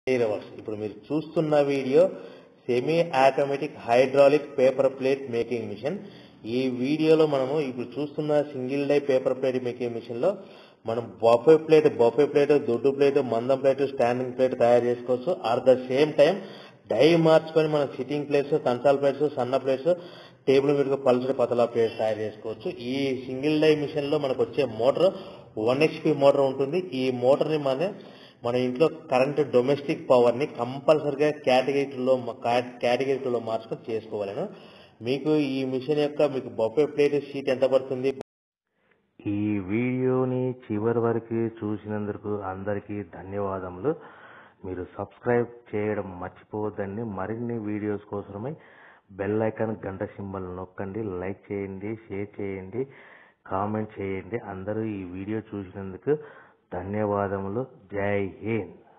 reverse ఇప్పుడు మీరు చూస్తున్న video semi automatic hydraulic paper plate making machine ఈ వీడియోలో మనము ఇప్పుడు చూస్తున్న single die paper plate making machine లో మనం బఫే ప్లేట్ బఫే ప్లేట్ దొడ్డు ప్లేట్ మందం ప్లేట్ స్టాండింగ్ ప్లేట్ తయారు చేసుకోవచ్చు at the same time die మార్చుకొని మనం సిట్టింగ్ ప్లేట్స్ కంచాల ప్లేట్స్ సన్న ప్లేట్స్ టేబుల్ మీద పల్సర్ పతలా ప్లేట్స్ తయారు చేసుకోవచ్చు ఈ సింగిల్ డై మిషన్ లో మనకు వచ్చే మోటార్ వన్ హెచ్పి మోటార్ ఉంటుంది ఈ మోటార్ ని మన మన ఇంట్లో కరెంట్ డొమెస్టిక్ పవర్ ని కంపల్సరిగా కేటగిరీలో కేటగిరీలో మార్చుకొని చేసుకోవాలను మీకు ఈ మిషన్ యొక్క మీకు బొఫే ప్లేట్ షీట్ ఎంత పడుతుంది ఈ వీడియోని చివరి వరకు చూసినందుకు అందరికీ ధన్యవాదములు మీరు సబ్స్క్రైబ్ చేయడం మర్చిపోవద్దండి మరిన్ని వీడియోస్ కోసమై బెల్ ఐకాన్ గంట సింబల్ నొక్కండి లైక్ చేయండి షేర్ చేయండి కామెంట్ చేయండి అందరూ ఈ వీడియో చూసినందుకు ధన్యవాదములు జై హింద్